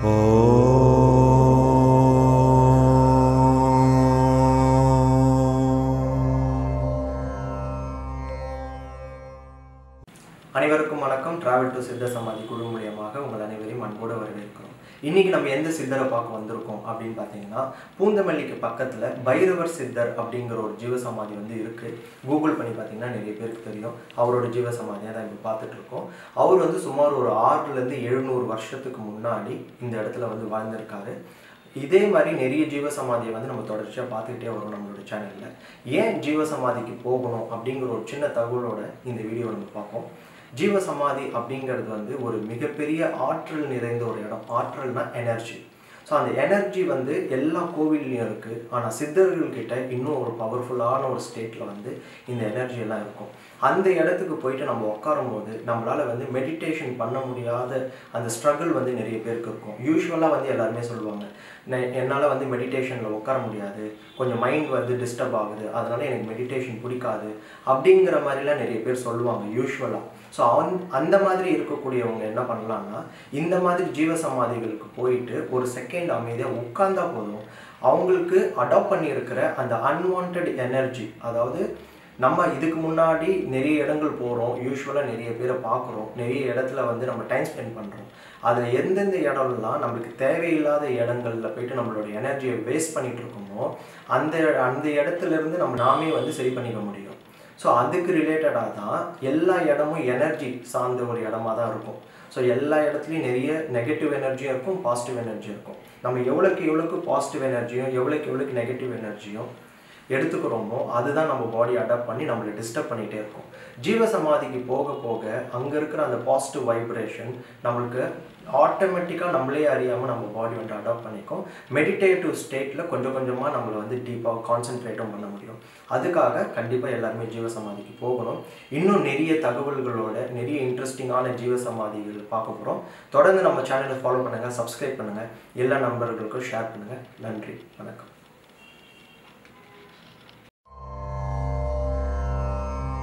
அனைவருக்கும் வணக்கம் travel to சித்த சமாதி குழு மூலியமாக உங்கள் அனைவரையும் அன்போடு வரவேற்கிறோம் இன்னைக்கு நம்ம எந்த சித்தரை பார்க்க வந்திருக்கோம் அப்படின்னு பார்த்தீங்கன்னா பூந்தமல்லிக்கு பக்கத்தில் பைரவர் சித்தர் அப்படிங்கிற ஒரு ஜீவசமாதி வந்து இருக்கு கூகுள் பண்ணி பார்த்தீங்கன்னா நிறைய பேருக்கு தெரியும் அவரோட ஜீவசமாதியை தான் இப்போ பார்த்துட்டு இருக்கோம் அவர் வந்து சுமார் ஒரு ஆறுலேருந்து எழுநூறு வருஷத்துக்கு முன்னாடி இந்த இடத்துல வந்து வாழ்ந்திருக்காரு இதே மாதிரி நிறைய ஜீவசமாதியை வந்து நம்ம தொடர்ச்சியாக பார்த்துக்கிட்டே வரோம் நம்மளோட சேனலில் ஏன் ஜீவசமாதிக்கு போகணும் அப்படிங்கிற ஒரு சின்ன தகவலோட இந்த வீடியோ நம்ம பார்ப்போம் ஜீவசமாதி அப்படிங்கிறது வந்து ஒரு மிகப்பெரிய ஆற்றல் நிறைந்த ஒரு இடம் ஆற்றல்னா எனர்ஜி ஸோ அந்த எனர்ஜி வந்து எல்லா கோவில்லையும் இருக்குது ஆனால் சித்தர்கள்கிட்ட இன்னும் ஒரு பவர்ஃபுல்லான ஒரு ஸ்டேட்டில் வந்து இந்த எனர்ஜி எல்லாம் இருக்கும் அந்த இடத்துக்கு போயிட்டு நம்ம உட்காரும் போது நம்மளால் வந்து மெடிடேஷன் பண்ண முடியாத அந்த ஸ்ட்ரகிள் வந்து நிறைய பேருக்கு இருக்கும் யூஸ்வலாக வந்து எல்லாருமே சொல்லுவாங்க "நான் என்னால் வந்து மெடிடேஷனில் உட்கார முடியாது கொஞ்சம் மைண்ட் வந்து டிஸ்டர்ப் ஆகுது அதனால் எனக்கு மெடிடேஷன் பிடிக்காது அப்படிங்கிற மாதிரிலாம் நிறைய பேர் சொல்லுவாங்க யூஸ்வலாக ஸோ அந் அந்த மாதிரி இருக்கக்கூடியவங்க என்ன பண்ணலாம்னா இந்த மாதிரி ஜீவசமாதிகளுக்கு போயிட்டு ஒரு செகண்ட் அமைதியாக உட்கார்ந்தா போதும் அவங்களுக்கு அடாப்ட் பண்ணியிருக்கிற அந்த அன்வான்ட் எனர்ஜி அதாவது நம்ம இதுக்கு முன்னாடி நிறைய இடங்கள் போகிறோம் யூஸ்வலாக நிறைய பேரை பார்க்குறோம் நிறைய இடத்துல வந்து நம்ம டைம் ஸ்பெண்ட் பண்ணுறோம் அதில் எந்தெந்த இடம்லாம் நம்மளுக்கு தேவையில்லாத இடங்கள்ல போயிட்டு நம்மளோட எனர்ஜியை வேஸ்ட் பண்ணிட்டு இருக்கோமோ அந்த அந்த இடத்துல இருந்து நம்ம நாமே வந்து சரி பண்ணிக்க முடியும் ஸோ அதுக்கு ரிலேட்டடாக தான் எல்லா இடமும் எனர்ஜி சார்ந்த ஒரு இடமா தான் இருக்கும் ஸோ எல்லா இடத்துலையும் நிறைய நெகட்டிவ் எனர்ஜியும் இருக்கும் பாசிட்டிவ் எனர்ஜியும் இருக்கும் நம்ம எவ்வளோக்கு எவ்வளோக்கு பாசிட்டிவ் எனர்ஜியும் எவ்வளோக்கு எவ்வளோக்கு நெகட்டிவ் எனர்ஜியும் எடுத்துக்கிறோமோ அதுதான் நம்ம பாடி அடாப்ட் பண்ணி நம்மளை டிஸ்டர்ப் பண்ணிகிட்டே இருக்கும் ஜீவசமாதிக்கு போக போக அங்கே இருக்கிற அந்த பாசிட்டிவ் வைப்ரேஷன் நம்மளுக்கு ஆட்டோமேட்டிக்காக நம்மளே அறியாமல் நம்ம பாடி வந்து அடாப்ட் பண்ணிக்கும் மெடிடேட்டிவ் ஸ்டேட்டில் கொஞ்சம் கொஞ்சமாக நம்மளை வந்து டீப்பாக கான்சென்ட்ரேட்டும் பண்ண முடியும் அதுக்காக கண்டிப்பாக எல்லாருமே ஜீவசமாதிக்கு போகணும் இன்னும் நிறைய தகவல்களோட நிறைய இன்ட்ரெஸ்டிங்கான ஜீவசமாதிகள் பார்க்க போகிறோம் தொடர்ந்து நம்ம சேனலை ஃபாலோ பண்ணுங்கள் சப்ஸ்கிரைப் பண்ணுங்கள் எல்லா நண்பர்களுக்கும் ஷேர் பண்ணுங்கள் நன்றி வணக்கம்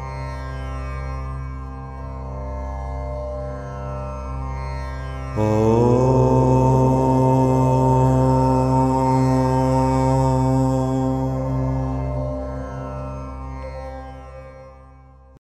ஓ